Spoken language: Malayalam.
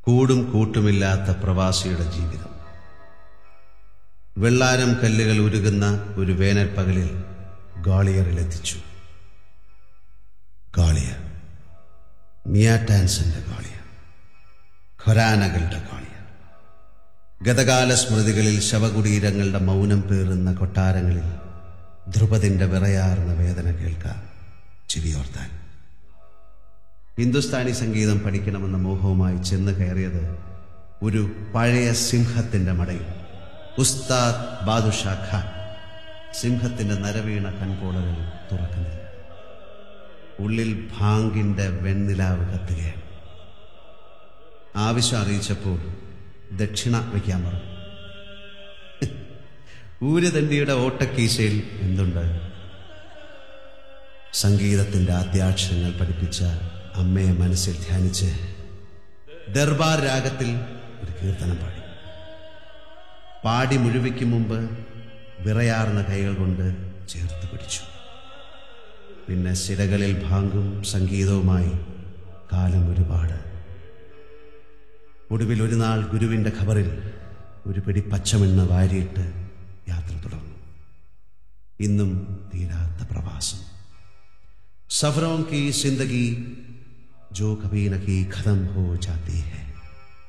കൂടും കൂട്ടുമില്ലാത്ത പ്രവാസിയുടെ ജീവിതം വെള്ളാരം കല്ലുകൾ ഉരുകുന്ന ഒരു വേനൽ പകലിൽ ഗാളിയറിലെത്തിച്ചു ഗാളിയർ മിയാറ്റാൻസന്റെ ഗാളിയർ ഖൊരാനകളുടെ ഗാളിയർ ഗതകാല സ്മൃതികളിൽ ശവകുടീരങ്ങളുടെ മൗനം പേറുന്ന കൊട്ടാരങ്ങളിൽ ധ്രുപതിന്റെ വിറയാർന്ന വേദന കേൾക്കാം ചിരിയോർത്താൻ ഹിന്ദുസ്ഥാനി സംഗീതം പഠിക്കണമെന്ന മോഹവുമായി ചെന്ന് കയറിയത് ഒരു പഴയ സിംഹത്തിന്റെ മടയിൽ ഉസ്താദ് ബാദുഷാ ഖാൻ സിംഹത്തിന്റെ നരവീണ കൺപോളകൾ തുറക്കുന്നില്ല ഉള്ളിൽ ഭാങ്കിന്റെ വെണ്ണിലാവ് കത്തുകയാണ് ആവശ്യം അറിയിച്ചപ്പോൾ ദക്ഷിണ വയ്ക്കാൻ പറഞ്ഞു ഊരുതണ്ടിയുടെ ഓട്ടക്കീശയിൽ എന്തുണ്ട് സംഗീതത്തിന്റെ ആദ്യാക്ഷരങ്ങൾ പഠിപ്പിച്ച അമ്മയെ മനസ്സിൽ ധ്യാനിച്ച് ദർബാർ രാഗത്തിൽ ഒരു കീർത്തനം പാടി പാടി മുഴുവയ്ക്കും മുമ്പ് വിറയാർന്ന കൈകൾ കൊണ്ട് ചേർത്ത് പിടിച്ചു പിന്നെ സിരകളിൽ ഭാങ്കും സംഗീതവുമായി കാലം ഒരുപാട് ഒടുവിൽ ഒരു നാൾ ഗുരുവിന്റെ ഖബറിൽ ഒരു പിടി പച്ചമെണ്ണ വാരിയിട്ട് യാത്ര തുടർന്നു ഇന്നും തീരാത്ത പ്രവാസം सफरों की जिंदगी जो कभी न की खत्म हो जाती है